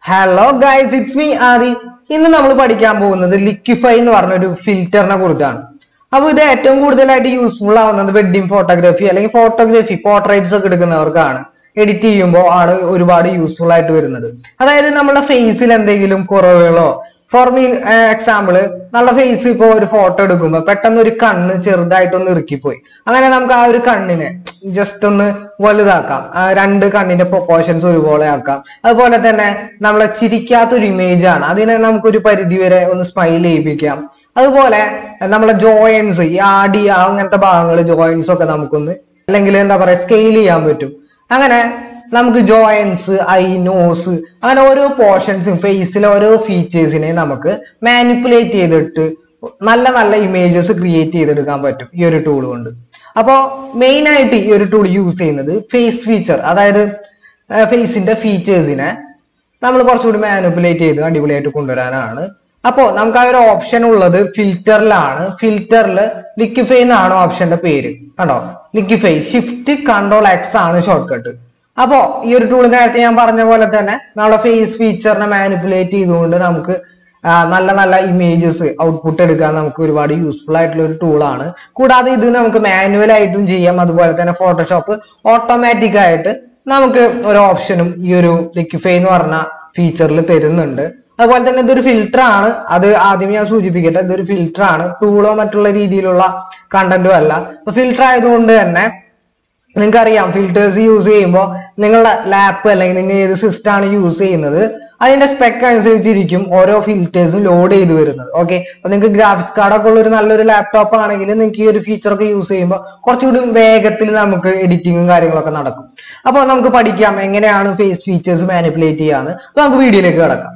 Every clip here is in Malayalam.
hello guys it's me Adi ഇന്ന് നമ്മൾ പഠിക്കാൻ പോകുന്നത് ലിക്വിഫൈ എന്ന് പറഞ്ഞ ഒരു ഫിൽറ്ററിനെ കുറിച്ചാണ് അപ്പൊ ഇത് ഏറ്റവും കൂടുതലായിട്ട് യൂസ്ഫുൾ ആവുന്നത് വെഡിങ് ഫോട്ടോഗ്രാഫി അല്ലെങ്കിൽ ഫോട്ടോഗ്രാഫി പോർട്രേറ്റ്സ് ഒക്കെ എടുക്കുന്നവർക്കാണ് എഡിറ്റ് ചെയ്യുമ്പോൾ ആണ് ഒരുപാട് യൂസ്ഫുൾ ആയിട്ട് വരുന്നത് അതായത് നമ്മുടെ ഫേസിൽ എന്തെങ്കിലും കുറവുകളോ ഫോർ മീ എക്സാമ്പിൾ നല്ല ഫേസ് ഇപ്പോൾ ഒരു ഫോട്ടോ എടുക്കുമ്പോൾ പെട്ടെന്ന് ഒരു കണ്ണ് ചെറുതായിട്ടൊന്ന് ഇറുക്കിപ്പോയി അങ്ങനെ നമുക്ക് ആ ഒരു കണ്ണിനെ ജസ്റ്റ് ഒന്ന് വലുതാക്കാം ആ രണ്ട് കണ്ണിന്റെ പ്രൊപ്പോർഷൻസ് ഒരുപോലെ ആക്കാം അതുപോലെ തന്നെ നമ്മളെ ചിരിക്കാത്തൊരു ഇമേജ് ആണ് അതിനെ നമുക്കൊരു പരിധി വരെ ഒന്ന് സ്മൈൽ ചെയ്യിപ്പിക്കാം അതുപോലെ നമ്മളെ ജോയിൻസ് ഈ ആടി അങ്ങനത്തെ ഭാഗങ്ങൾ ജോയിൻസ് ഒക്കെ നമുക്കൊന്ന് അല്ലെങ്കിൽ എന്താ പറയാ സ്കെയിൽ ചെയ്യാൻ പറ്റും അങ്ങനെ നമുക്ക് ജോയിൻസ് ഐ നോസ് അങ്ങനെ ഓരോ പോർഷൻസും ഫേസിലെ ഓരോ ഫീച്ചേഴ്സിനെ നമുക്ക് മാനിപ്പുലേറ്റ് ചെയ്തിട്ട് നല്ല നല്ല ഇമേജസ് ക്രിയേറ്റ് ചെയ്തെടുക്കാൻ പറ്റും ഈ ഒരു ടൂൾ കൊണ്ട് അപ്പോൾ മെയിൻ ആയിട്ട് ഈ ഒരു ടൂൾ യൂസ് ചെയ്യുന്നത് ഫേസ് ഫീച്ചർ അതായത് ഫേസിന്റെ ഫീച്ചേഴ്സിനെ നമ്മൾ കുറച്ചുകൂടി മാനിപ്പുലേറ്റ് ചെയ്ത് അടിപൊളിയായിട്ട് കൊണ്ടുവരാനാണ് അപ്പോൾ നമുക്ക് ആ ഒരു ഓപ്ഷൻ ഉള്ളത് ഫിൽറ്ററിലാണ് ഫിൽറ്ററിൽ ലിക്വിഫൈ എന്നാണ് ഓപ്ഷന്റെ പേര് കണ്ടോ ലിക്വിഫൈ ഷിഫ്റ്റ് കൺട്രോൾ എക്സ് ആണ് ഷോർട്ട് കട്ട് അപ്പോ ഈ ഒരു ടൂൾ നേരത്തെ ഞാൻ പറഞ്ഞ പോലെ തന്നെ നമ്മുടെ ഫേസ് ഫീച്ചറിനെ മാനിപ്പുലേറ്റ് ചെയ്തുകൊണ്ട് നമുക്ക് ആ, നല്ല നല്ല ഇമേജസ് ഔട്ട്പുട്ട് എടുക്കാൻ നമുക്ക് ഒരുപാട് യൂസ്ഫുൾ ആയിട്ടുള്ള ഒരു ടൂളാണ് കൂടാതെ ഇത് നമുക്ക് മാനുവൽ ആയിട്ടും ചെയ്യാം അതുപോലെ തന്നെ ഫോട്ടോഷോപ്പ് ഓട്ടോമാറ്റിക് ആയിട്ട് നമുക്ക് ഒരു ഓപ്ഷനും ഈ ഒരു ലിക്വിഫൈ എന്ന് പറഞ്ഞ ഫീച്ചറിൽ തരുന്നുണ്ട് അതുപോലെ തന്നെ ഇതൊരു ഫിൽറ്റർ ആണ് അത് ആദ്യം ഞാൻ സൂചിപ്പിക്കട്ടെ ഇതൊരു ഫിൽറ്റർ ആണ് ടൂളോ മറ്റുള്ള രീതിയിലുള്ള കണ്ടന്റോ അല്ല അപ്പൊ ഫിൽറ്റർ ആയതുകൊണ്ട് തന്നെ നിങ്ങൾക്ക് അറിയാം ഫിൽറ്റേഴ്സ് യൂസ് ചെയ്യുമ്പോൾ നിങ്ങളുടെ ലാപ്പ് അല്ലെങ്കിൽ നിങ്ങൾ ഏത് സിസ്റ്റം ആണ് യൂസ് ചെയ്യുന്നത് അതിന്റെ സ്പെക്ക് അനുസരിച്ചിരിക്കും ഓരോ ഫിൽറ്റേഴ്സും ലോഡ് ചെയ്ത് വരുന്നത് ഓക്കെ അപ്പൊ നിങ്ങൾക്ക് ഗ്രാഫിക്സ് കാർഡൊക്കെ ഉള്ള ഒരു നല്ലൊരു ലാപ്ടോപ്പ് ആണെങ്കിൽ നിങ്ങൾക്ക് ഈ ഒരു ഫീച്ചർ ഒക്കെ യൂസ് ചെയ്യുമ്പോൾ കുറച്ചുകൂടി വേഗത്തിൽ നമുക്ക് എഡിറ്റിങ്ങും കാര്യങ്ങളൊക്കെ നടക്കും അപ്പോൾ നമുക്ക് പഠിക്കാം എങ്ങനെയാണ് ഫേസ് ഫീച്ചേഴ്സ് മാനിപ്പുലേറ്റ് ചെയ്യാന്ന് അപ്പൊ നമുക്ക് വീഡിയോയിലേക്ക് കിടക്കാം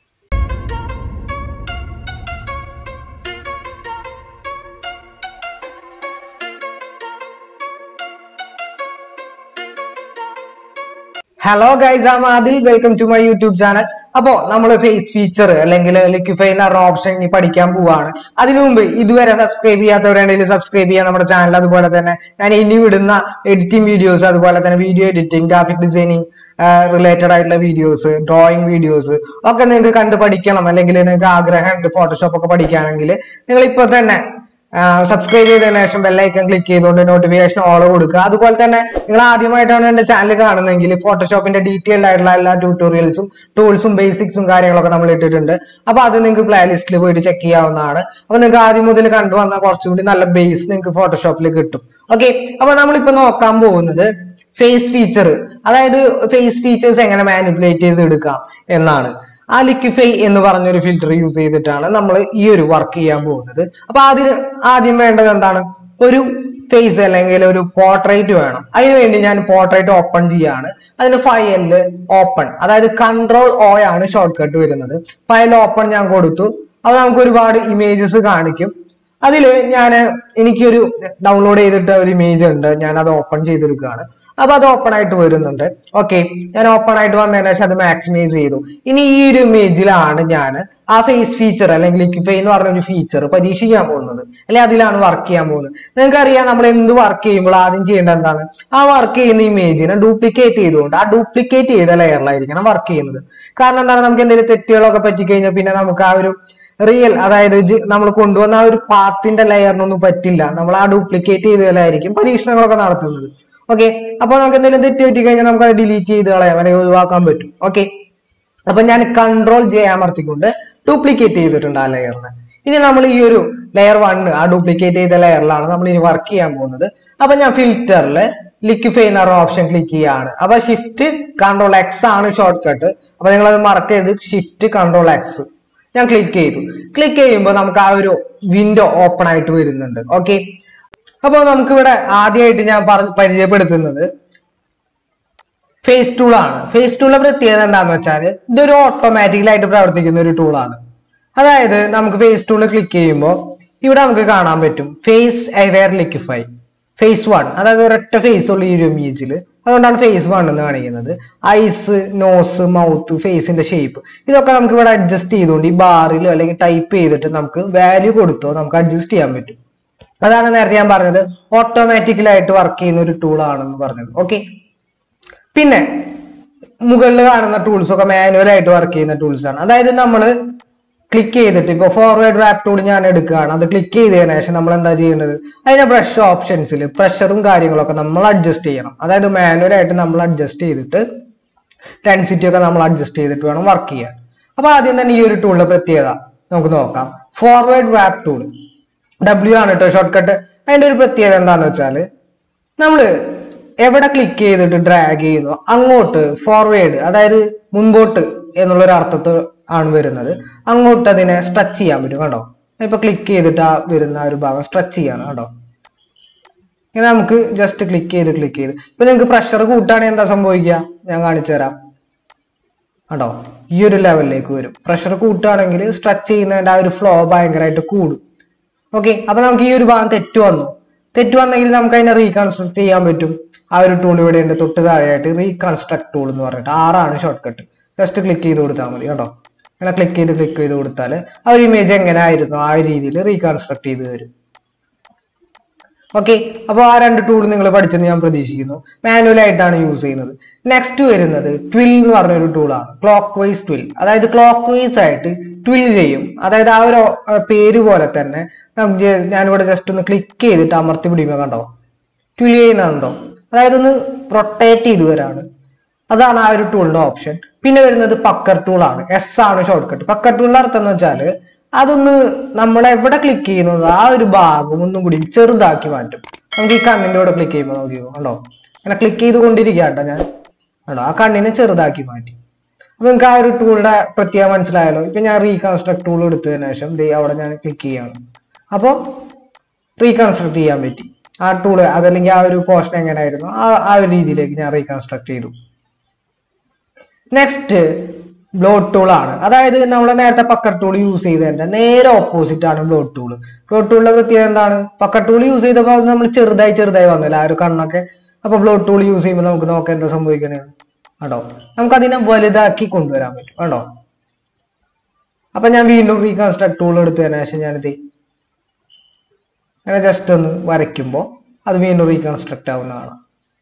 hello guys am Adil welcome to my YouTube channel അപ്പോ നമ്മൾ ഫേസ് ഫീച്ചർ അല്ലെങ്കിൽ ലിക്വിഫൈ എന്ന് പറഞ്ഞ ഓപ്ഷൻ ഇനി പഠിക്കാൻ പോവാണ് അതിനു മുമ്പ് ഇതുവരെ സബ്സ്ക്രൈബ് ചെയ്യാത്തവരുണ്ടെങ്കിൽ സബ്സ്ക്രൈബ് ചെയ്യാൻ നമ്മുടെ ചാനൽ അതുപോലെ തന്നെ ഞാൻ ഇനി വിടുന്ന എഡിറ്റിംഗ് വീഡിയോസ് അതുപോലെ തന്നെ video editing graphic designing related ആയിട്ടുള്ള വീഡിയോസ് ഡ്രോയിങ് വീഡിയോസ് ഒക്കെ നിങ്ങൾക്ക് കണ്ട് പഠിക്കണം അല്ലെങ്കിൽ നിങ്ങൾക്ക് ആഗ്രഹമുണ്ട് ഫോട്ടോഷോപ്പ് ഒക്കെ പഠിക്കുകയാണെങ്കിൽ നിങ്ങൾ ഇപ്പൊ തന്നെ സബ്സ്ക്രൈബ് ചെയ്തതിനു ശേഷം ബെല്ലൈക്കൺ ക്ലിക്ക് ചെയ്തുകൊണ്ട് നോട്ടിഫിക്കേഷൻ ഓൾ കൊടുക്കുക അതുപോലെ തന്നെ നിങ്ങൾ ആദ്യമായിട്ടാണ് എന്റെ ചാനൽ കാണുന്നതെങ്കിൽ ഫോട്ടോഷോപ്പിന്റെ ഡീറ്റെയിൽഡ് ആയിട്ടുള്ള എല്ലാ ട്യൂട്ടോറിയൽസും ടൂൾസും ബേസിക്സും കാര്യങ്ങളൊക്കെ നമ്മൾ ഇട്ടിട്ടുണ്ട് അപ്പൊ അത് നിങ്ങൾക്ക് പ്ലേലിസ്റ്റിൽ പോയിട്ട് ചെക്ക് ചെയ്യാവുന്നതാണ് അപ്പൊ നിങ്ങൾക്ക് ആദ്യം മുതൽ കണ്ടുവന്ന കുറച്ചുകൂടി നല്ല ബേസ് നിങ്ങൾക്ക് ഫോട്ടോഷോപ്പിൽ കിട്ടും ഓക്കെ അപ്പൊ നമ്മളിപ്പോ നോക്കാൻ പോകുന്നത് ഫേസ് ഫീച്ചർ അതായത് ഫേസ് ഫീച്ചേഴ്സ് എങ്ങനെ മാനിപ്പുലേറ്റ് ചെയ്ത് എടുക്കാം എന്നാണ് ആ ലിക്വിഫൈ എന്ന് പറഞ്ഞൊരു ഫിൽറ്റർ യൂസ് ചെയ്തിട്ടാണ് നമ്മൾ ഈ ഒരു വർക്ക് ചെയ്യാൻ പോകുന്നത് അപ്പൊ അതിന് ആദ്യം വേണ്ടത് എന്താണ് ഒരു ഫേസ് അല്ലെങ്കിൽ ഒരു പോർട്രേറ്റ് വേണം അതിനുവേണ്ടി ഞാൻ പോർട്രേറ്റ് ഓപ്പൺ ചെയ്യാണ് അതിന് ഫയലില് ഓപ്പൺ അതായത് കൺട്രോൾ ഓ ആണ് ഷോർട്ട് കട്ട് വരുന്നത് ഫയൽ ഓപ്പൺ ഞാൻ കൊടുത്തു അപ്പൊ നമുക്ക് ഒരുപാട് ഇമേജസ് കാണിക്കും അതില് ഞാൻ എനിക്കൊരു ഡൗൺലോഡ് ചെയ്തിട്ട് ഒരു ഇമേജ് ഉണ്ട് ഞാൻ അത് ഓപ്പൺ ചെയ്തെടുക്കുകയാണ് അപ്പൊ അത് ഓപ്പൺ ആയിട്ട് വരുന്നുണ്ട് ഓക്കെ ഞാൻ ഓപ്പൺ ആയിട്ട് വന്നതിന് ശേഷം അത് മാക്സിമൈസ് ചെയ്തു ഇനി ഈ ഒരു ഇമേജിലാണ് ഞാൻ ആ ഫേസ് ഫീച്ചർ അല്ലെങ്കിൽ ലിക്വിഫൈ എന്ന് പറഞ്ഞ ഒരു ഫീച്ചർ പരീക്ഷിക്കാൻ പോകുന്നത് അല്ലെങ്കിൽ അതിലാണ് വർക്ക് ചെയ്യാൻ പോകുന്നത് നിങ്ങൾക്ക് അറിയാം നമ്മൾ എന്ത് വർക്ക് ചെയ്യുമ്പോൾ ആദ്യം ചെയ്യേണ്ടത് എന്താണ് ആ വർക്ക് ചെയ്യുന്ന ഇമേജിനെ ഡ്യൂപ്ലിക്കേറ്റ് ചെയ്തുകൊണ്ട് ആ ഡ്യൂപ്ലിക്കേറ്റ് ചെയ്ത ലെയറിലായിരിക്കണം വർക്ക് ചെയ്യുന്നത് കാരണം എന്താണ് നമുക്ക് എന്തെങ്കിലും തെറ്റുകളൊക്കെ പറ്റിക്കഴിഞ്ഞാൽ പിന്നെ നമുക്ക് ആ ഒരു റിയൽ അതായത് നമ്മൾ കൊണ്ടുവന്ന ആ ഒരു പാത്തിന്റെ ലെയറിനൊന്നും പറ്റില്ല നമ്മൾ ആ ഡ്യൂപ്ലിക്കേറ്റ് ചെയ്തതിലായിരിക്കും പരീക്ഷണങ്ങളൊക്കെ നടത്തുന്നത് ഓക്കെ അപ്പൊ നമുക്ക് എന്തെങ്കിലും തെറ്റ് പറ്റി കഴിഞ്ഞാൽ നമുക്ക് അത് ഡിലീറ്റ് ചെയ്ത് കളയാം അല്ലെങ്കിൽ ഒഴിവാക്കാൻ പറ്റും ഓക്കെ അപ്പൊ ഞാൻ കൺട്രോൾ ജെ അമർത്തിക്കൊണ്ട് ഡ്യൂപ്ലിക്കേറ്റ് ചെയ്തിട്ടുണ്ട് ആ ലെയറിനെ ഇനി നമ്മൾ ഈ ഒരു ലെയർ വണ്ണ് ആ ഡ്യൂപ്ലിക്കേറ്റ് ചെയ്ത ലെയറിലാണ് നമ്മൾ ഇനി വർക്ക് ചെയ്യാൻ പോകുന്നത് അപ്പൊ ഞാൻ ഫിൽറ്ററിൽ ലിക്വിഫൈ എന്ന ഓപ്ഷൻ ക്ലിക്ക് ചെയ്യാണ് അപ്പൊ ഷിഫ്റ്റ് കൺട്രോൾ എക്സ് ആണ് ഷോർട്ട് കട്ട് അപ്പൊ നിങ്ങൾ അത് മറക്ക് ചെയ്ത് ഷിഫ്റ്റ് കൺട്രോൾ എക്സ് ഞാൻ ക്ലിക്ക് ചെയ്തു ക്ലിക്ക് ചെയ്യുമ്പോൾ നമുക്ക് ആ ഒരു വിൻഡോ ഓപ്പൺ ആയിട്ട് വരുന്നുണ്ട് ഓക്കെ അപ്പോൾ നമുക്കിവിടെ ആദ്യമായിട്ട് ഞാൻ പറഞ്ഞ് പരിചയപ്പെടുത്തുന്നത് ഫേസ് ടൂൾ ആണ് ഫേസ് ടൂളിന്റെ പ്രത്യേകത എന്താണെന്ന് വെച്ചാൽ ഇതൊരു ഓട്ടോമാറ്റിക്കലായിട്ട് പ്രവർത്തിക്കുന്ന ഒരു ടൂളാണ് അതായത് നമുക്ക് ഫേസ് ടൂൾ ക്ലിക്ക് ചെയ്യുമ്പോൾ ഇവിടെ നമുക്ക് കാണാൻ പറ്റും face aware liquify face one അതായത് ഒരൊറ്റ ഫേസ് ഉള്ള ഈ ഒരു ഇമേജിൽ അതുകൊണ്ടാണ് ഫേസ് വൺ എന്ന് കാണിക്കുന്നത് ഐസ് നോസ് മൗത്ത് ഫേസിന്റെ ഷേപ്പ് ഇതൊക്കെ നമുക്ക് ഇവിടെ അഡ്ജസ്റ്റ് ചെയ്തുകൊണ്ട് ഈ ബാറിലോ അല്ലെങ്കിൽ ടൈപ്പ് ചെയ്തിട്ട് നമുക്ക് വാല്യൂ കൊടുത്തോ നമുക്ക് അഡ്ജസ്റ്റ് ചെയ്യാൻ പറ്റും അതാണ് നേരത്തെ ഞാൻ പറഞ്ഞത് ഓട്ടോമാറ്റിക്കലായിട്ട് വർക്ക് ചെയ്യുന്ന ഒരു ടൂൾ ആണെന്ന് പറഞ്ഞത് ഓക്കെ പിന്നെ മുകളിൽ കാണുന്ന ടൂൾസ് ഒക്കെ മാനുവൽ ആയിട്ട് വർക്ക് ചെയ്യുന്ന ടൂൾസ് ആണ് അതായത് നമ്മൾ ക്ലിക്ക് ചെയ്തിട്ട് ഇപ്പൊ ഫോർവേഡ് റാപ്പ് ടൂൾ ഞാൻ എടുക്കുകയാണ് അത് ക്ലിക്ക് ചെയ്തതിനു ശേഷം നമ്മൾ എന്താ ചെയ്യേണ്ടത് അതിന്റെ ബ്രഷ് ഓപ്ഷൻസിൽ പ്രഷറും കാര്യങ്ങളൊക്കെ നമ്മൾ അഡ്ജസ്റ്റ് ചെയ്യണം അതായത് മാനുവൽ ആയിട്ട് നമ്മൾ അഡ്ജസ്റ്റ് ചെയ്തിട്ട് ഡെൻസിറ്റി ഒക്കെ നമ്മൾ അഡ്ജസ്റ്റ് ചെയ്തിട്ട് വേണം വർക്ക് ചെയ്യാൻ അപ്പൊ ആദ്യം തന്നെ ഈ ഒരു ടൂളിന്റെ പ്രത്യേകത നമുക്ക് നോക്കാം ഫോർവേഡ് റാപ്പ് ടൂൾ ഡബ്ല്യു ആണ് കേട്ടോ ഷോർട്ട് കട്ട് അതിന്റെ ഒരു പ്രത്യേകത എന്താന്ന് വെച്ചാല് നമ്മള് എവിടെ ക്ലിക്ക് ചെയ്തിട്ട് ഡ്രാഗ് ചെയ്യുന്നു അങ്ങോട്ട് ഫോർവേഡ് അതായത് മുൻപോട്ട് എന്നുള്ള ഒരു അർത്ഥത്തിൽ ആണ് വരുന്നത് അങ്ങോട്ട് അതിനെ സ്ട്രെച്ച് ചെയ്യാൻ പറ്റും കണ്ടോ ഇപ്പൊ ക്ലിക്ക് ചെയ്തിട്ട് ആ വരുന്ന ആ ഒരു ഭാഗം സ്ട്രെച്ച് ചെയ്യാണ് കണ്ടോ ഇങ്ങനെ നമുക്ക് ജസ്റ്റ് ക്ലിക്ക് ചെയ്ത് ക്ലിക്ക് ചെയ്ത് ഇപ്പൊ നിങ്ങൾക്ക് പ്രഷർ കൂട്ടുകയാണെങ്കിൽ എന്താ സംഭവിക്കുക ഞാൻ കാണിച്ചു തരാം കണ്ടോ ഈ ഒരു ലെവലിലേക്ക് വരും പ്രഷർ കൂട്ടുകയാണെങ്കിൽ സ്ട്രെച്ച് ചെയ്യുന്നതിന്റെ ആ ഒരു ഫ്ലോ ഭയങ്കരമായിട്ട് കൂടും ഓക്കെ അപ്പൊ നമുക്ക് ഈ ഒരു ഭാഗം തെറ്റ് വന്നു തെറ്റ് വന്നെങ്കിൽ നമുക്ക് അതിനെ റീകൺസ്ട്രക്ട് ചെയ്യാൻ പറ്റും ആ ഒരു ടൂൾ ഇവിടെ ഉണ്ട് തൊട്ട് താഴെയായിട്ട് റീകൺസ്ട്രക്ട് ടൂൾ എന്ന് പറഞ്ഞിട്ട് ആറാണ് ഷോർട്ട് കട്ട് ജസ്റ്റ് ക്ലിക്ക് ചെയ്ത് കൊടുത്താൽ മതി കേട്ടോ അങ്ങനെ ക്ലിക്ക് ചെയ്ത് ക്ലിക്ക് ചെയ്ത് കൊടുത്താൽ ആ ഒരു ഇമേജ് എങ്ങനെ ആയിരുന്നു ആ ഒരു രീതിയിൽ റീകൺസ്ട്രക്ട് ചെയ്ത് വരും ഓക്കെ അപ്പോൾ ആ രണ്ട് ടൂൾ നിങ്ങൾ പഠിച്ചെന്ന് ഞാൻ പ്രതീക്ഷിക്കുന്നു മാനുവൽ ആയിട്ടാണ് യൂസ് ചെയ്യുന്നത് നെക്സ്റ്റ് വരുന്നത് ട്വിൽ എന്ന് പറഞ്ഞൊരു ടൂളാണ് ക്ലോക്ക് വൈസ് ട്വിൽ അതായത് ക്ലോക്ക് വൈസ് ആയിട്ട് ട്വിൽ ചെയ്യും അതായത് ആ ഒരു ആ, പേര് പോലെ തന്നെ നമുക്ക് ജെ- ഞാനിവിടെ ജസ്റ്റ് ഒന്ന് ക്ലിക്ക് ചെയ്തിട്ട് അമർത്തി പിടിക്കുമ്പോൾ കണ്ടോ ട്വിൽ ചെയ്യുന്നുണ്ടോ അതായത് ഒന്ന് റൊട്ടേറ്റ് ചെയ്ത് വരാണ് അതാണ് ആ ഒരു ടൂളിന്റെ ഓപ്ഷൻ പിന്നെ വരുന്നത് പക്കർ ടൂൾ ആണ് എസ് ആണ് ഷോർട്ട് കട്ട് പക്കർ ടൂളിന്റെ അർത്ഥം എന്ന് വെച്ചാൽ അതൊന്ന് നമ്മൾ എവിടെ ക്ലിക്ക് ചെയ്യുന്നത് ആ ഒരു ഭാഗം ഒന്നും കൂടി ചെറുതാക്കി മാറ്റും നമുക്ക് ഈ കണ്ണിന്റെ കൂടെ ക്ലിക്ക് ചെയ്യുമ്പോൾ നോക്കിയോ കണ്ടോ അങ്ങനെ ക്ലിക്ക് ചെയ്ത് കൊണ്ടിരിക്കുകട്ടോ ഞാൻ കണ്ടോ ആ കണ്ണിനെ ചെറുതാക്കി മാറ്റി അപ്പൊ നിങ്ങൾക്ക് ആ ഒരു ടൂളിന്റെ പ്രത്യേകം മനസ്സിലായല്ലോ ഇപ്പൊ ഞാൻ റീകൺസ്ട്രക്ട് ടൂൾ എടുത്തതിന് ശേഷം ദേ അവിടെ ഞാൻ ക്ലിക്ക് ചെയ്യാണ് അപ്പോൾ റീകൺസ്ട്രക്ട് ചെയ്യാൻ പറ്റി ആ ടൂള് അതല്ലെങ്കിൽ ആ ഒരു പോർഷൻ എങ്ങനെയായിരുന്നു ആ ആ ഒരു രീതിയിലേക്ക് ഞാൻ റീകൺസ്ട്രക്ട് ചെയ്തു നെക്സ്റ്റ് ബ്ലോട്ട് ടൂൾ ആണ് അതായത് നമ്മൾ നേരത്തെ പക്കർ ടൂൾ യൂസ് ചെയ്തതിന്റെ നേരെ ഓപ്പോസിറ്റ് ആണ് ബ്ലോട്ട് ടൂൾ ബ്ലോട്ട് ടൂളിന്റെ പ്രത്യേകത എന്താണ് പക്കർ ടൂൾ യൂസ് ചെയ്തപ്പോൾ നമ്മൾ ചെറുതായി ചെറുതായി വന്നില്ല ആ ഒരു കണ്ണൊക്കെ അപ്പൊ ബ്ലോട്ട് ടൂൾ യൂസ് ചെയ്യുമ്പോൾ നമുക്ക് നോക്കാം എന്താ സംഭവിക്കണേ കേട്ടോ നമുക്ക് അതിനെ വലുതാക്കി കൊണ്ടുവരാൻ പറ്റും കേട്ടോ അപ്പൊ ഞാൻ വീണ്ടും റീകൺസ്ട്രക്ട് ടൂൾ എടുത്തതിന് ശേഷം ഞാനിത് അങ്ങനെ ജസ്റ്റ് ഒന്ന് വരയ്ക്കുമ്പോൾ അത് വീണ്ടും റീകൺസ്ട്രക്ട് ആവുന്നതാണ്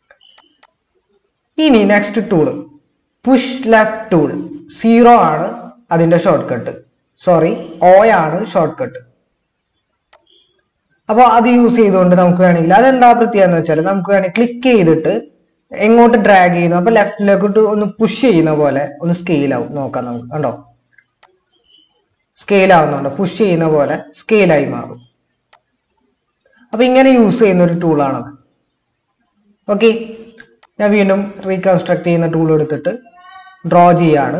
ഇനി next tool push left tool zero ആണ് അതിന്റെ ഷോർട്ട് കട്ട് സോറി ഓ ആണ് ഷോർട്ട് കട്ട് അപ്പോൾ അത് യൂസ് ചെയ്തുകൊണ്ട് നമുക്ക് വേണമെങ്കിൽ അതെന്താ പ്രത്യേകത എന്ന് വെച്ചാൽ നമുക്ക് വേണമെങ്കിൽ ക്ലിക്ക് ചെയ്തിട്ട് എങ്ങോട്ട് ഡ്രാഗ് ചെയ്യുന്നു അപ്പൊ ലെഫ്റ്റിലേക്കോട്ട് ഒന്ന് പുഷ് ചെയ്യുന്ന പോലെ ഒന്ന് സ്കെയിൽ ആവും നോക്കാം നമുക്ക് കണ്ടോ സ്കെയിൽ ആവുന്നുണ്ട് പുഷ് ചെയ്യുന്ന പോലെ സ്കെയിലായി മാറും അപ്പൊ ഇങ്ങനെ യൂസ് ചെയ്യുന്ന ഒരു ടൂളാണത് ഓക്കെ ഞാൻ വീണ്ടും റീകൺസ്ട്രക്ട് ചെയ്യുന്ന ടൂൾ എടുത്തിട്ട് ഡ്രോ ചെയ്യാണ്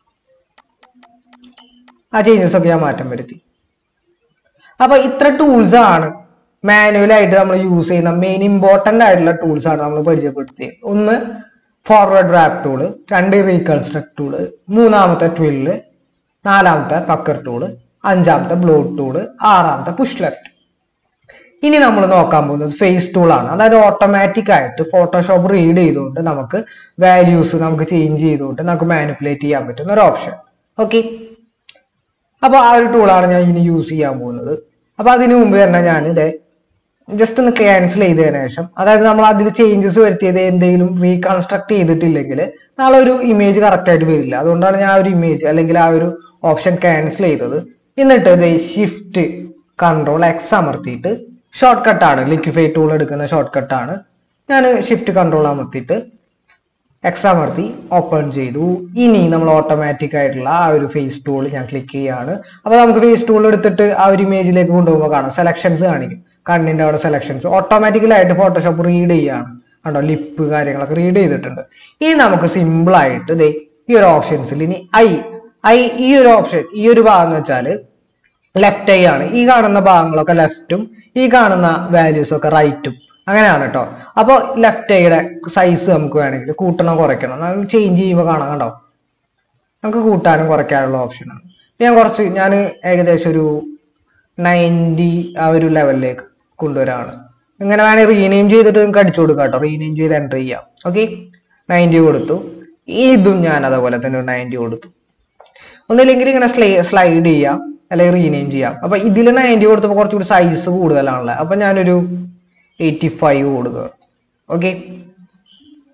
ആ ചേഞ്ചസ് ഒക്കെ ഞാൻ മാറ്റം വരുത്തി അപ്പൊ ഇത്ര ടൂൾസ് ആണ് മാനുവൽ ആയിട്ട് നമ്മൾ യൂസ് ചെയ്യുന്ന മെയിൻ ഇമ്പോർട്ടന്റ് ആയിട്ടുള്ള ടൂൾസ് ആണ് നമ്മൾ പരിചയപ്പെടുത്തിയത് ഒന്ന് ഫോർവേഡ് റാപ്പ് ടൂള് രണ്ട് റീകൺസ്ട്രക്ട് ടൂള് മൂന്നാമത്തെ ട്വില്ല് നാലാമത്തെ പക്കർ ടൂള് അഞ്ചാമത്തെ ബ്ലോട്ട് ടൂള് ആറാമത്തെ പുഷ് ലെഫ്റ്റ് ഇനി നമ്മൾ നോക്കാൻ പോകുന്നത് ഫേസ് ടൂൾ ആണ് അതായത് ഓട്ടോമാറ്റിക് ആയിട്ട് ഫോട്ടോഷോപ്പ് റീഡ് ചെയ്തുകൊണ്ട് നമുക്ക് വാല്യൂസ് നമുക്ക് ചേഞ്ച് ചെയ്തുകൊണ്ട് നമുക്ക് മാനിപ്പുലേറ്റ് ചെയ്യാൻ പറ്റുന്ന ഒരു ഓപ്ഷൻ ഓക്കെ അപ്പൊ ആ ഒരു ടൂളാണ് ഞാൻ ഇനി യൂസ് ചെയ്യാൻ പോകുന്നത് അപ്പൊ അതിനു മുമ്പ് തന്നെ ഞാൻ ഇതേ ജസ്റ്റ് ഒന്ന് ക്യാൻസൽ ചെയ്തതിനു ശേഷം അതായത് നമ്മൾ അതിൽ ചേഞ്ചസ് വരുത്തിയത് എന്തെങ്കിലും റീകൺസ്ട്രക്ട് ചെയ്തിട്ടില്ലെങ്കിൽ നാളെ ഒരു ഇമേജ് കറക്റ്റ് ആയിട്ട് വരില്ല അതുകൊണ്ടാണ് ഞാൻ ആ ഒരു ഇമേജ് അല്ലെങ്കിൽ ആ ഒരു ഓപ്ഷൻ ക്യാൻസൽ ചെയ്തത് എന്നിട്ട് ഇത് ഷിഫ്റ്റ് കൺട്രോൾ എക്സ് അമർത്തിയിട്ട് ഷോർട്ട് കട്ടാണ് ലിക്വിഫൈ ടൂൾ എടുക്കുന്ന ഷോർട്ട് കട്ടാണ് ഞാൻ ഷിഫ്റ്റ് കൺട്രോൾ അമർത്തിയിട്ട് എക്സ് അമർത്തി ഓപ്പൺ ചെയ്തു ഇനി നമ്മൾ ഓട്ടോമാറ്റിക് ആയിട്ടുള്ള ആ ഒരു ഫേസ് ടൂൾ ഞാൻ ക്ലിക്ക് ചെയ്യാണ് അപ്പൊ നമുക്ക് ഫേസ് ടൂൾ എടുത്തിട്ട് ആ ഒരു ഇമേജിലേക്ക് കൊണ്ടുപോകുമ്പോൾ കാണാം സെലക്ഷൻസ് കാണിക്കും കണ്ണിന്റെ അവിടെ സെലക്ഷൻസ് ഓട്ടോമാറ്റിക്കലായിട്ട് ഫോട്ടോഷോപ്പ് റീഡ് ചെയ്യാണ് കണ്ടോ ലിപ്പ് കാര്യങ്ങളൊക്കെ റീഡ് ചെയ്തിട്ടുണ്ട് ഇനി നമുക്ക് സിമ്പിൾ ആയിട്ട് ദേ ഈ ഒരു ഓപ്ഷൻസിൽ ഇനി ഐ ഐ ഈ ഒരു ഓപ്ഷൻ ഈ ഒരു ഭാഗം എന്ന് വെച്ചാൽ ലെഫ്റ്റ് ഐ ആണ് ഈ കാണുന്ന ഭാഗങ്ങളൊക്കെ ലെഫ്റ്റും ഈ കാണുന്ന വാല്യൂസ് ഒക്കെ റൈറ്റും അങ്ങനെയാണ് കേട്ടോ അപ്പോൾ ലെഫ്റ്റ് ഐയുടെ സൈസ് നമുക്ക് വേണമെങ്കിൽ കൂട്ടണോ കുറയ്ക്കണോ നമുക്ക് ചേഞ്ച് ചെയ്യുമ്പോൾ കാണാം കണ്ടോ നമുക്ക് കൂട്ടാനും കുറയ്ക്കാനുള്ള ഓപ്ഷനാണ് ഞാൻ കുറച്ച് ഞാൻ ഏകദേശം ഒരു നയൻറ്റി ആ ഒരു ലെവലിലേക്ക് കൊണ്ടുവരാണ് ഇങ്ങനെ വേണമെങ്കിൽ റീനെയിം ചെയ്തിട്ട് നിങ്ങൾക്ക് അടിച്ചു കൊടുക്കാം കേട്ടോ റീനെയിം ചെയ്ത് എൻ്റർ ചെയ്യാം ഓക്കെ നയൻറ്റി കൊടുത്തു ഇതും ഞാൻ അതുപോലെ തന്നെ ഒരു നയൻറ്റി കൊടുത്തു ഒന്നില്ലെങ്കിൽ ഇങ്ങനെ സ്ലൈ സ്ലൈഡ് ചെയ്യാം അല്ലെങ്കിൽ റീനെയിം ചെയ്യാം അപ്പൊ ഇതിൽ നയൻറ്റി കൊടുത്തപ്പോൾ കുറച്ചുകൂടി സൈസ് കൂടുതലാണല്ലോ അപ്പൊ ഞാനൊരു എയ്റ്റി ഫൈവ് കൊടുക്കുക ഓക്കെ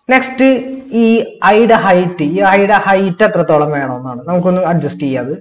നെക്സ്റ്റ് ഈ ഐയുടെ ഹൈറ്റ് ഈ ഐയുടെ ഹൈറ്റ് എത്രത്തോളം വേണമെന്നാണ് നമുക്കൊന്ന് അഡ്ജസ്റ്റ് ചെയ്യാത്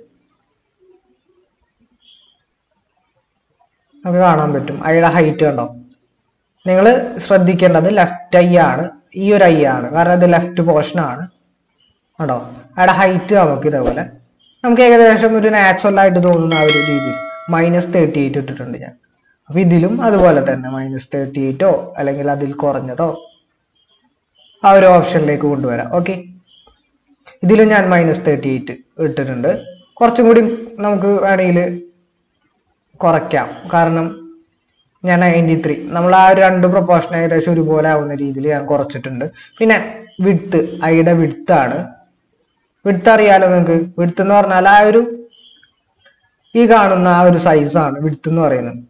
നമുക്ക് കാണാൻ പറ്റും ഐയുടെ ഹൈറ്റ് കണ്ടോ നിങ്ങൾ ശ്രദ്ധിക്കേണ്ടത് ലെഫ്റ്റ് ഐ ആണ് ഈ ഒരു ഐ ആണ് കാരണം ഇത് ലെഫ്റ്റ് പോർഷൻ ആണ് കേട്ടോ അയാളുടെ ഹൈറ്റ് നമുക്ക് ഇതേപോലെ നമുക്ക് ഏകദേശം ഒരു നാച്ചുറൽ ആയിട്ട് തോന്നുന്ന ആ ഒരു രീതിയിൽ മൈനസ് തേർട്ടി എയ്റ്റ് ഇട്ടിട്ടുണ്ട് ഞാൻ അപ്പൊ ഇതിലും അതുപോലെ തന്നെ മൈനസ് തേർട്ടി എയ്റ്റോ അല്ലെങ്കിൽ അതിൽ കുറഞ്ഞതോ ആ ഒരു ഓപ്ഷനിലേക്ക് കൊണ്ടുവരാം ഓക്കെ ഇതിലും ഞാൻ മൈനസ് തേർട്ടി എയ്റ്റ് ഇട്ടിട്ടുണ്ട് കുറച്ചും കൂടി നമുക്ക് വേണമെങ്കിൽ കുറയ്ക്കാം കാരണം ഞാൻ നയൻറ്റി ത്രീ നമ്മൾ ആ ഒരു രണ്ട് പ്രൊപ്പോർഷൻ ഏകദേശം ഒരുപോലെ ആവുന്ന രീതിയിൽ ഞാൻ കുറച്ചിട്ടുണ്ട് പിന്നെ വിഡ്ത്ത് ഐയുടെ വിഡ്ത്ത് ആണ് വിഡ്ത്ത് അറിയാലോ നിങ്ങൾക്ക് വിഡ്ത്ത് എന്ന് പറഞ്ഞാൽ ആ ഒരു ഈ കാണുന്ന ആ ഒരു സൈസാണ് വിഡ്ത്ത് എന്ന് പറയുന്നത്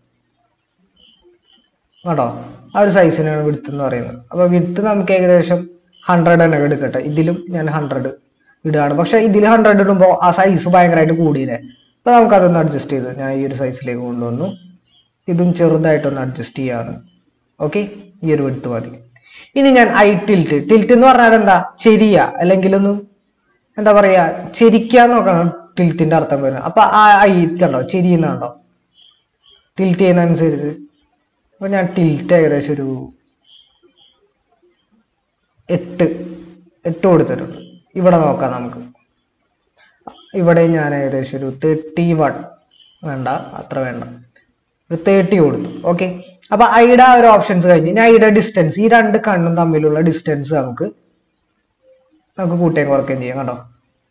കേട്ടോ ആ ഒരു സൈസിനാണ് വിഡ്ത്ത് എന്ന് പറയുന്നത് അപ്പൊ വിഡ്ത്ത് നമുക്ക് ഏകദേശം ഹൺഡ്രഡ് തന്നെ എടുക്കട്ടെ ഇതിലും ഞാൻ ഹൺഡ്രഡ് ഇടുകയാണ് പക്ഷെ ഇതിൽ ഹൺഡ്രഡ് ഇടുമ്പോൾ ആ സൈസ് ഭയങ്കരമായിട്ട് കൂടിയില്ലേ അപ്പൊ നമുക്ക് അതൊന്ന് അഡ്ജസ്റ്റ് ചെയ്ത് ഞാൻ ഈ ഒരു സൈസിലേക്ക് കൊണ്ടുവന്നു ഇതും ചെറുതായിട്ടൊന്ന് അഡ്ജസ്റ്റ് ചെയ്യാണ് ഓക്കെ ഈ ഒരു വിടുത്ത് മതി ഇനി ഞാൻ ഐ ടിൽറ്റ് ടിൽറ്റ് എന്ന് പറഞ്ഞാൽ എന്താ ചെരിയ അല്ലെങ്കിൽ ഒന്ന് എന്താ പറയാ ചെരിക്കാന്ന് നോക്കണം ടിൽറ്റിന്റെ അർത്ഥം വരുന്നത് അപ്പൊ ആ ഐ കണ്ടോ ചെരിയുന്നുണ്ടോ ടിൽറ്റ് ചെയ്യുന്ന അനുസരിച്ച് അപ്പൊ ഞാൻ ടിൽറ്റ് ഏകദേശം ഒരു എട്ട് എട്ട് കൊടുത്തിട്ടുണ്ട് ഇവിടെ നോക്കാം നമുക്ക് ഇവിടെ ഞാൻ ഏകദേശം ഒരു തേർട്ടി വൺ വേണ്ട അത്ര വേണ്ട ഒരു തേർട്ടി കൊടുത്തു ഓക്കെ അപ്പൊ ഐയുടെ ആ ഒരു ഓപ്ഷൻസ് കഴിഞ്ഞ് ഇനി ഐയുടെ ഡിസ്റ്റൻസ് ഈ രണ്ട് കണ്ണും തമ്മിലുള്ള ഡിസ്റ്റൻസ് നമുക്ക് നമുക്ക് കൂട്ടുകയും കുറയ്ക്കുകയും ചെയ്യാം കേട്ടോ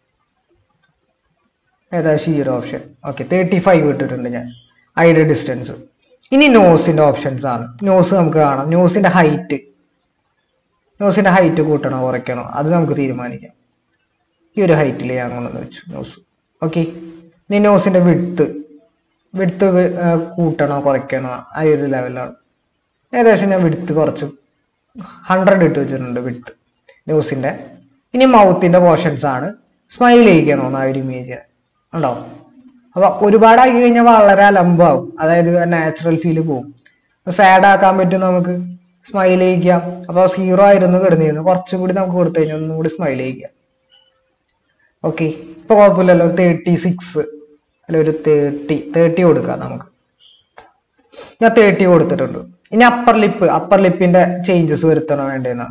ഏകദേശം ഈ ഒരു ഓപ്ഷൻ ഓക്കെ തേർട്ടി ഫൈവ് ഇട്ടിട്ടുണ്ട് ഞാൻ ഐയുടെ ഡിസ്റ്റൻസ് ഇനി നോസിന്റെ ഓപ്ഷൻസ് ആണ് നോസ് നമുക്ക് കാണാം നോസിന്റെ ഹൈറ്റ് നോസിന്റെ ഹൈറ്റ് കൂട്ടണോ കുറയ്ക്കണോ അത് നമുക്ക് തീരുമാനിക്കാം ഈ ഒരു ഹൈറ്റിൽ ഞാൻ കൊണ്ടുവന്ന് വെച്ചു നോസ് ഓക്കെ ഇനി നോസിന്റെ വിഡ്ത്ത് വിഡ്ത്ത് കൂട്ടണോ കുറയ്ക്കണോ ആ ഒരു ലെവലാണ് ഏകദേശം ഞാൻ വിഡ്ത്ത് കുറച്ച് ഹൺഡ്രഡ് ഇട്ട് വെച്ചിട്ടുണ്ട് വിഡ്ത്ത് ന്യൂസിന്റെ ഇനി മൗത്തിന്റെ പോർഷൻസ് ആണ് സ്മൈൽ ചെയ്യിക്കണോ ആ ഒരു ഇമേജ് ഉണ്ടോ അപ്പൊ ഒരുപാടാക്കി കഴിഞ്ഞാൽ വളരെ അലമ്പാവും അതായത് നാച്ചുറൽ ഫീല് പോകും സാഡ് ആക്കാൻ പറ്റും നമുക്ക് സ്മൈൽ ചെയ്യിക്കാം അപ്പൊ സീറോ ആയിരുന്നു കിടന്നിരുന്നു കുറച്ചും കൂടി നമുക്ക് കൊടുത്തു കഴിഞ്ഞാൽ ഒന്നും കൂടി സ്മൈൽ ചെയ്യിക്കാം ഓക്കെ ഇപ്പൊ കുഴപ്പമില്ലല്ലോ തേർട്ടി സിക്സ് അല്ല ഒരു തേർട്ടി തേർട്ടി കൊടുക്കാം നമുക്ക് ഞാൻ തേർട്ടി കൊടുത്തിട്ടുണ്ട് ഇനി അപ്പർ ലിപ്പ് അപ്പർ ലിപ്പിന്റെ ചേഞ്ചസ് വരുത്തണോ വേണ്ടതെന്നാ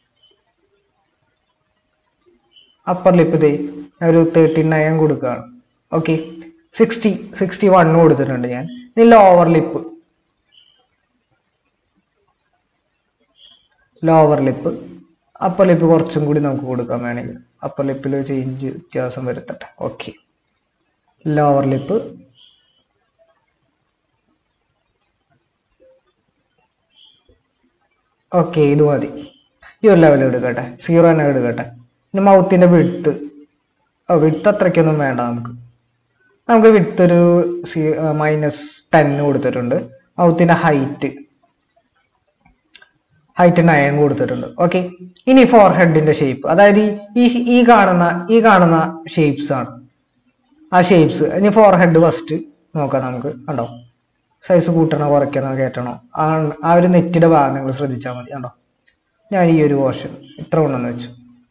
അപ്പർ ലിപ്പ് ദേ ഞാൻ ഒരു തേർട്ടി നയൻ കൊടുക്കുകയാണ് ഓക്കെ സിക്സ്റ്റി സിക്സ്റ്റി വൺ കൊടുത്തിട്ടുണ്ട് ഞാൻ ഇനി lower lip lower lip upper lip കുറച്ചും കൂടി നമുക്ക് കൊടുക്കാൻ വേണമെങ്കിൽ അപ്പർ ലിപ്പിൽ ചേഞ്ച് വ്യത്യാസം വരുത്തട്ടെ ഓക്കെ ലോവർ ലിപ്പ് ഓക്കെ ഇത് മതി ഈ ഒരു ലെവൽ എടുക്കട്ടെ സീറോ തന്നെ എടുക്കട്ടെ ഇനി മൗത്തിന്റെ വിടുത്ത് ഓ വിടുത്ത് അത്രയ്ക്കൊന്നും വേണ്ട നമുക്ക് നമുക്ക് വിടുത്ത് ഒരു മൈനസ് ടെൻ കൊടുത്തിട്ടുണ്ട് മൗത്തിന്റെ ഹൈറ്റ് ഹൈറ്റ് നയൻ കൊടുത്തിട്ടുണ്ട് ഓക്കെ ഇനി ഫോർ ഹെഡിന്റെ ഷേപ്പ് അതായത് ഈ- ഈ ഈ കാണുന്ന ഈ കാണുന്ന ഷേപ്സ് ആണ് ആ ഷേപ്സ് ഇനി ഫോർ ഹെഡ് ഫസ്റ്റ് നോക്കാം നമുക്ക് കണ്ടോ സൈസ് കൂട്ടണോ കുറയ്ക്കണോ കയറ്റണോ ആ ആ ഒരു നെറ്റിന്റെ ഭാഗം നിങ്ങൾ ശ്രദ്ധിച്ചാൽ മതി കണ്ടോ ഞാൻ ഈ ഒരു പോർഷൻ ഇത്ര കൊണ്ടെന്ന് വെച്ചു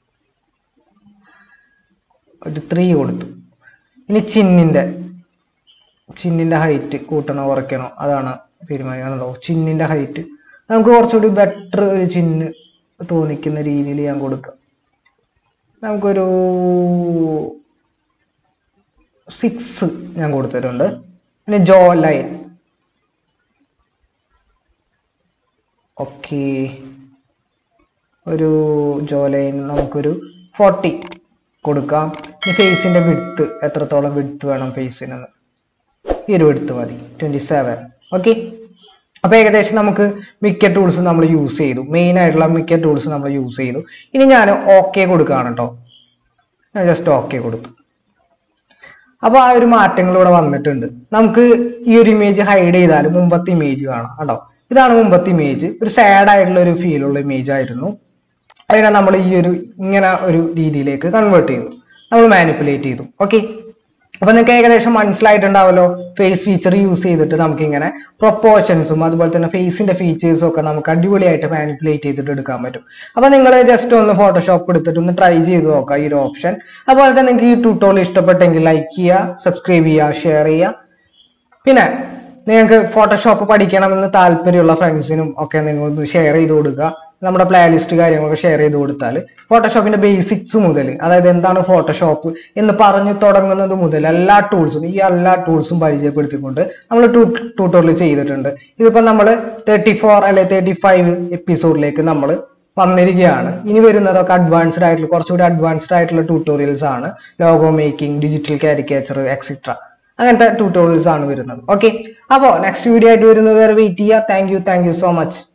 ഒരു ത്രീ കൊടുത്തു ഇനി ചിന്നിന്റെ ചിന്നിന്റെ ഹൈറ്റ് കൂട്ടണോ കുറയ്ക്കണോ അതാണ് തീരുമാനിക്കാനുണ്ടോ ചിന്നിന്റെ ഹൈറ്റ് നമുക്ക് കുറച്ചുകൂടി ബെറ്റർ ഒരു ചിന്ന് തോന്നിക്കുന്ന രീതിയിൽ ഞാൻ കൊടുക്കാം നമുക്കൊരു സിക്സ് ഞാൻ കൊടുത്തിട്ടുണ്ട് പിന്നെ ജോ ലൈൻ ഓക്കെ ഒരു ജോ ലൈൻ നമുക്കൊരു ഫോർട്ടി കൊടുക്കാം ഇനി ഫേസിന്റെ വിടുത്ത് എത്രത്തോളം വിടുത്ത് വേണം ഫേസിനെന്ന് ഈ ഒരു വിടുത്ത് മതി ട്വന്റി സെവൻ ഓക്കെ അപ്പൊ ഏകദേശം നമുക്ക് മിക്ക ടൂൾസും നമ്മൾ യൂസ് ചെയ്തു മെയിൻ ആയിട്ടുള്ള മിക്ക ടൂൾസും നമ്മൾ യൂസ് ചെയ്തു ഇനി ഞാൻ ഓക്കെ കൊടുക്കുകയാണ് കേട്ടോ ഞാൻ ജസ്റ്റ് ഓക്കെ കൊടുത്തു അപ്പൊ ആ ഒരു മാറ്റങ്ങൾ ഇവിടെ വന്നിട്ടുണ്ട് നമുക്ക് ഈ ഒരു ഇമേജ് ഹൈഡ് ചെയ്താൽ മുമ്പത്തെ ഇമേജ് കാണാം കേട്ടോ ഇതാണ് മുമ്പത്തെ ഇമേജ് ഒരു സാഡ് ആയിട്ടുള്ള ഒരു ഫീലുള്ള ഇമേജ് ആയിരുന്നു അതിനെ നമ്മൾ ഈ ഒരു ഇങ്ങനെ ഒരു രീതിയിലേക്ക് കൺവേർട്ട് ചെയ്തു നമ്മൾ മാനിപ്പുലേറ്റ് ചെയ്തു ഓക്കെ അപ്പൊ നിങ്ങൾക്ക് ഏകദേശം മനസ്സിലായിട്ടുണ്ടാവല്ലോ ഫേസ് ഫീച്ചർ യൂസ് ചെയ്തിട്ട് നമുക്ക് ഇങ്ങനെ പ്രൊപ്പോർഷൻസും അതുപോലെ തന്നെ ഫേസിന്റെ ഫീച്ചേഴ്സും ഒക്കെ നമുക്ക് അടിപൊളിയായിട്ട് മാനിപ്പുലേറ്റ് ചെയ്തിട്ട് എടുക്കാൻ പറ്റും അപ്പൊ നിങ്ങൾ ജസ്റ്റ് ഒന്ന് ഫോട്ടോഷോപ്പ് എടുത്തിട്ട് ഒന്ന് ട്രൈ ചെയ്ത് നോക്കാം ഈ ഒരു ഓപ്ഷൻ അതുപോലെ തന്നെ നിങ്ങൾക്ക് ഈ ട്യൂട്ടോറിയൽ ഇഷ്ടപ്പെട്ടെങ്കിൽ ലൈക്ക് ചെയ്യുക സബ്സ്ക്രൈബ് ചെയ്യുക ഷെയർ ചെയ്യുക പിന്നെ നിങ്ങൾക്ക് ഫോട്ടോഷോപ്പ് പഠിക്കണമെന്ന് താല്പര്യമുള്ള ഫ്രണ്ട്സിനും ഒക്കെ നിങ്ങൾ ഒന്ന് ഷെയർ ചെയ്ത് കൊടുക്കുക നമ്മുടെ പ്ലേലിസ്റ്റ് കാര്യങ്ങളൊക്കെ ഷെയർ ചെയ്ത് കൊടുത്താൽ ഫോട്ടോഷോപ്പിന്റെ ബേസിക്സ് മുതൽ അതായത് എന്താണ് ഫോട്ടോഷോപ്പ് എന്ന് പറഞ്ഞു തുടങ്ങുന്നത് മുതൽ എല്ലാ ടൂൾസും ഈ എല്ലാ ടൂൾസും പരിചയപ്പെടുത്തിക്കൊണ്ട് നമ്മൾ ട്യൂട്ടോറിയൽ ചെയ്തിട്ടുണ്ട് ഇതിപ്പോ നമ്മൾ തേർട്ടി ഫോർ അല്ലെ തേർട്ടി ഫൈവ് എപ്പിസോഡിലേക്ക് നമ്മൾ വന്നിരിക്കുകയാണ് ഇനി വരുന്നതൊക്കെ അഡ്വാൻസ്ഡ് ആയിട്ടുള്ള കുറച്ചുകൂടി അഡ്വാൻസ്ഡ് ആയിട്ടുള്ള ട്യൂട്ടോറിയൽസ് ആണ് logo making digital caricature etcetera അങ്ങനത്തെ ട്യൂട്ടോറിയൽസ് ആണ് വരുന്നത് ഓക്കെ അപ്പോൾ നെക്സ്റ്റ് വീഡിയോ ആയിട്ട് വരുന്നത് വരെ വെയിറ്റ് ചെയ്യുക thank you thank you so much